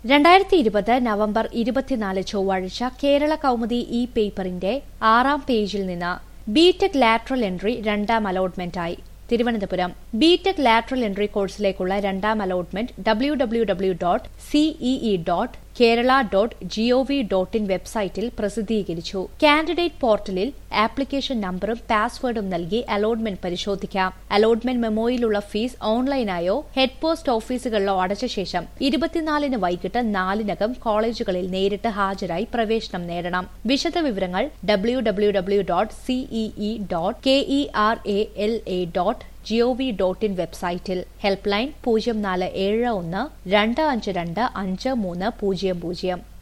രണ്ടായിരത്തി ഇരുപത് നവംബർ ഇരുപത്തിനാല് ചൊവ്വാഴ്ച കേരള കൗമുദി ഇ പേപ്പറിന്റെ ആറാം പേജിൽ നിന്ന് ബിടെക് ലാറ്ററൽ എൻട്രി രണ്ടാം അലോട്ട്മെന്റായി തിരുവനന്തപുരം ബിടെക് ലാറ്ററൽ എൻട്രി കോഴ്സിലേക്കുള്ള രണ്ടാം allotment W W W dot CEE dot Kerala dot GOV dot in വെബ്സൈറ്റിൽ പ്രസിദ്ധീകരിച്ചു കാൻഡിഡേറ്റ് പോർട്ടലിൽ ആപ്ലിക്കേഷൻ നമ്പറും പാസ്വേഡും നൽകി അലോട്ട്മെന്റ് പരിശോധിക്കാം അലോട്ട്മെന്റ് മെമ്മോയിലുള്ള ഫീസ് ഓൺലൈനായോ ഹെഡ് പോസ്റ്റ് ഓഫീസുകളിലോ അടച്ച ശേഷം ഇരുപത്തിനാലിന് വൈകിട്ട് നാലിനകം കോളേജുകളിൽ നേരിട്ട് ഹാജരായി പ്രവേശനം നേടണം വിശദവിവരങ്ങൾ W W W dot CEE dot K E R A L A dot GOV dot in വെബ്സൈറ്റിൽ ഹെൽപ്പ് ലൈൻ പൂജ്യം നാല് ഏഴ് ഒന്ന് രണ്ട് അഞ്ച് രണ്ട് അഞ്ച് മൂന്ന് പൂജ്യം പൂജ്യം